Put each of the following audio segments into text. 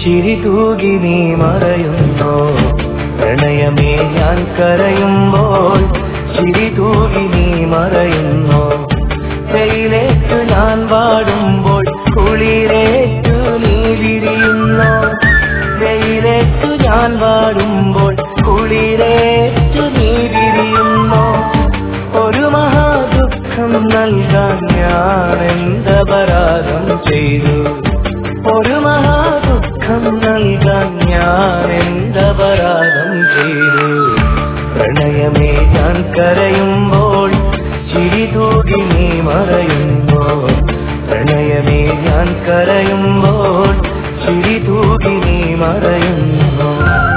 ചിരി തൂകി നീ മറയുന്നോ പ്രണയമേ ഞാൻ കരയുമ്പോൾ ചിരി തൂകി നീ മറയുന്നോ വെയിലേറ്റു ഞാൻ വാടുമ്പോൾ കുളിരേറ്റു നീ വിരിയുന്നോ വെയിലേറ്റു ഞാൻ വാടുമ്പോൾ കുളിരേറ്റു നീ വിരിയുന്നോ ഒരു മഹാദുഃഖം നൽകാൻ ഞാൻ എന്തപരാധം ചെയ്തു ഒരു മഹാദുഃഖം നൽകാൻ ഞാൻ എന്തപരാധം ചെയ്തു പ്രണയമേ ഞാൻ കരയുമ്പോൾ ചിരി തൂകി നീ മറയുമ്പോ പ്രണയമേ ഞാൻ കരയുമ്പോൾ ചിരി തൂകി നീ മറയുന്നു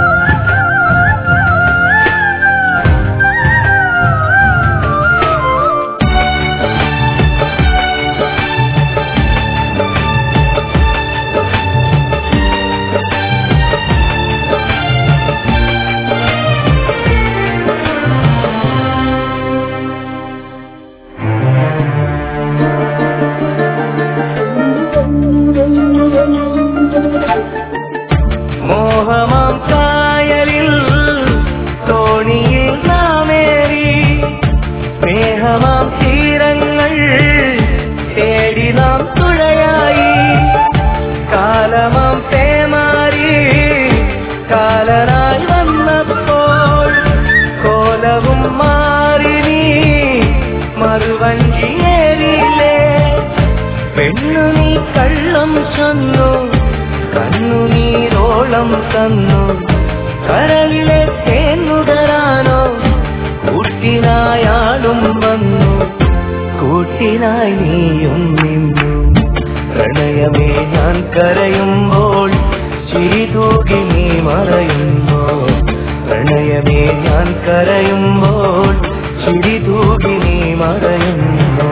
മോഹമാം കായലിൽ തോണിയിൽ നാമേറി സ്നേഹമാം തീരങ്ങൾ തേടി നാം തുഴയായി കാലമാം പേമാരി കാലനായി വന്നപ്പോൾ കോലവും മാറി നീ മറുവഞ്ചിയേറിയില്ലേ പെണ്ണു നീ കള്ളം ചൊന്നു കണ്ണു നീരോളം തന്നു കരളിലെ തേന്നുകരാനോ കൂട്ടിനായാളും വന്നു കൂട്ടിനായി നീയും നിന്നു പ്രണയമേ ഞാൻ കരയുമ്പോൾ ചിരി തൂകി നീ മറയുമ്പോ പ്രണയമേ ഞാൻ കരയുമ്പോൾ ചിരി തൂകി നീ മറയുന്നു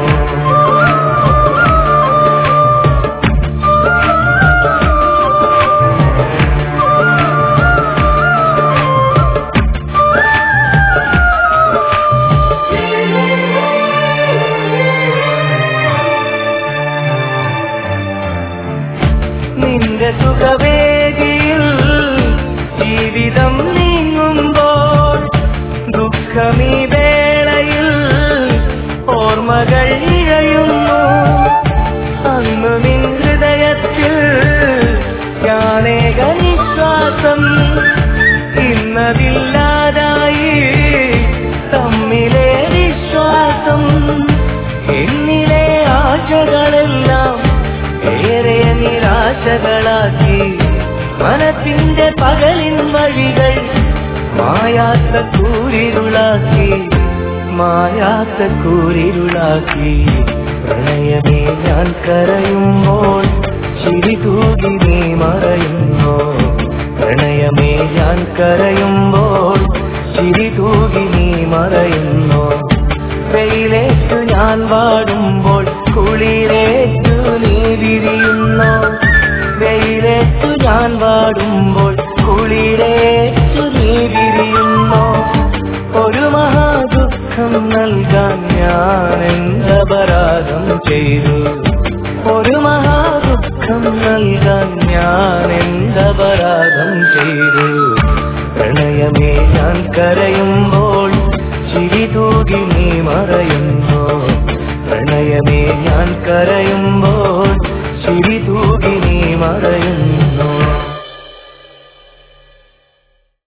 നിന്റെ സുഖവേദിയിൽ ജീവിതം നീങ്ങുമ്പോൾ ദുഃഖമീ വേളയിൽ ഓർമ്മകൾ ഇഴയുന്നു അന്ന് നിൻ ഹൃദയത്തിൽ ഞാനേക നിശ്വാസം ഇന്നതില്ലാതായി തമ്മിലെ വിശ്വാസം എന്നിലെ ആശകളെല്ലാം ഏറെ നിരാശകളാക്കി മനത്തിന്റെ പകലിൻ വഴികൾ മായാത്ത കൂരിരുളാക്കി മായാത്ത കൂരിരുളാക്കി പ്രണയമേ ഞാൻ കരയുമ്പോൾ ചിരി തൂകി നീ മറയുന്നോ പ്രണയമേ ഞാൻ കരയുമ്പോൾ ചിരി തൂകി നീ മറയുന്നോ വെയിലേറ്റു ഞാൻ വാടുമ്പോൾ കുളിരേറ്റു നീ വിരിയുന്നോ വെയിലേറ്റു ഞാൻ വാടുമ്പോൾ കുളിരേറ്റു നീ വിരിയുന്നോ ഒരു മഹാദുഃഖം നൽകാൻ ഞാൻ എന്തപരാധം ചെയ്തു ഒരു മഹാദുഃഖം നൽകാൻ ഞാൻ എന്തപരാധം ചെയ്തു പ്രണയമേ ഞാൻ കരയുമ്പോൾ ചിരി തൂകി നീ മറയുന്നോ പ്രണയമേ ഞാൻ കരയുമ്പോൾ ചിരി തൂകി നീ മറയുന്നു